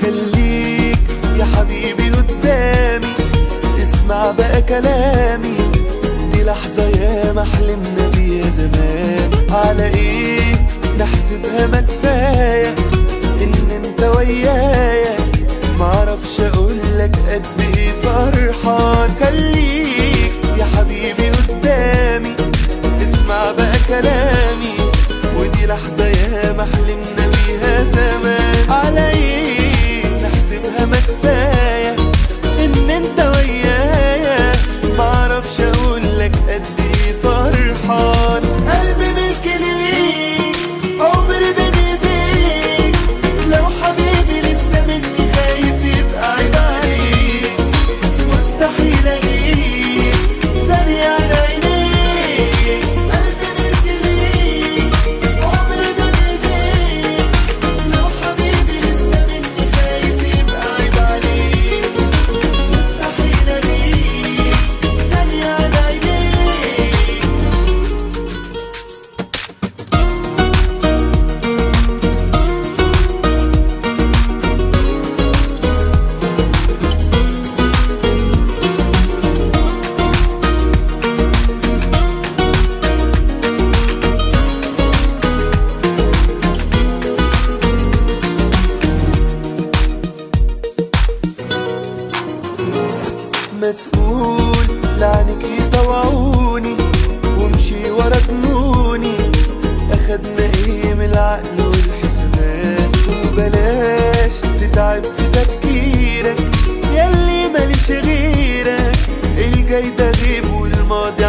خليك يا حبيبي قدامي اسمع بقى كلامي دي لحظة يا ما حلمنا بيها زمان على ايه نحسبها ما كفاية ان انت ويايا معرفش اقولك قد ايه فرحان خليك يا حبيبي قدامي اسمع بقى كلامي ودي لحظة يا ما حلمنا بيها زمان على ايه نحسبها ما كفاية ان انت ويايا معرفش اقولك قد ايه فرحان قلبي ملك ليك عمري بين ايديك لو حبيبي لسه مني خايف يبقى عيب عليك مستحيل اغيب ثانية على عينيك قلبي ملك ليك عمري بين ايديك لو حبيبي لسه مني خايف يبقى عيب عليك مستحيل اغيب ثانية على عينيك ما تقول لعنك يطوعوني وامشي ورا جنوني اخدنا ايه من العقل والحسابات وبلاش تتعب في تفكيرك ياللي ماليش غيرك الجاي ده غيب والماضي